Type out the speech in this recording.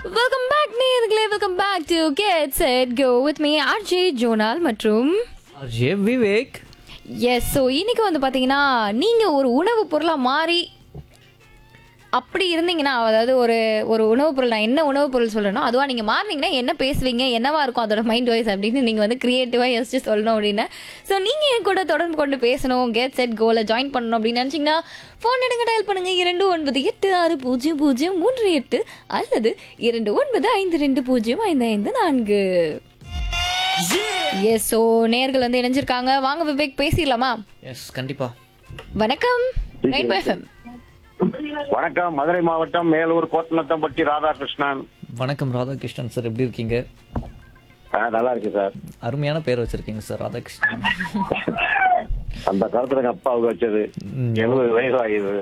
welcome back நேயர்களே welcome back to get set go with me RJ Jonal மற்றும் RJ Vivek S so இன்னைக்கு வந்து பார்த்தீங்கன்னா நீங்கள் ஒரு உணவு பொருளாக மாறி அப்படி இருந்தீங்கன்னா அதாவது ஒரு ஒரு உணவுப் பொருள் நான் என்ன உணவுப் பொருள் சொல்லணும் அதுவாக நீங்கள் மாறினீங்கன்னா என்ன பேசுவீங்க என்னவா இருக்கும் அதோட மைண்ட் வைஸ் அப்படின்னு நீங்கள் வந்து க்ரியேட்டிவாக யோசிச்சு சொல்லணும் அப்படின்னு ஸோ நீங்கள் என் கூட தொடர்பு கொண்டு பேசணும் கெட் செட் கோல ஜாயின் பண்ணணும் அப்படின்னு நினச்சிங்கன்னா ஃபோன் எடுங்க டயல் பண்ணுங்க இரண்டு ஒன்பது எட்டு ஆறு பூஜ்ஜியம் பூஜ்ஜியம் மூன்று எட்டு அல்லது இரண்டு ஒன்பது ஐந்து ரெண்டு பூஜ்ஜியம் ஐந்து ஐந்து நான்கு எஸ் ஸோ நேர்கள் வந்து இணைஞ்சிருக்காங்க வாங்க விவேக் பேசிடலாமா எஸ் கண்டிப்பா வணக்கம் ரெயின்போ எஃப்எம் வணக்கம் மதுரை மாவட்டம் மேலூர் கோத்தனத்தம்பட்டி ராதாகிருஷ்ணன் வணக்கம் ராதாகிருஷ்ணன் சார் எப்படி இருக்கீங்க ஆ, நல்லா இருக்கு சார் அருமையான பேர் வச்சிருக்கீங்க சார் ராதாகிருஷ்ணன் அந்த காலத்துல எங்க அப்பாவுக்கு வச்சது எழுபது வயசு ஆகுது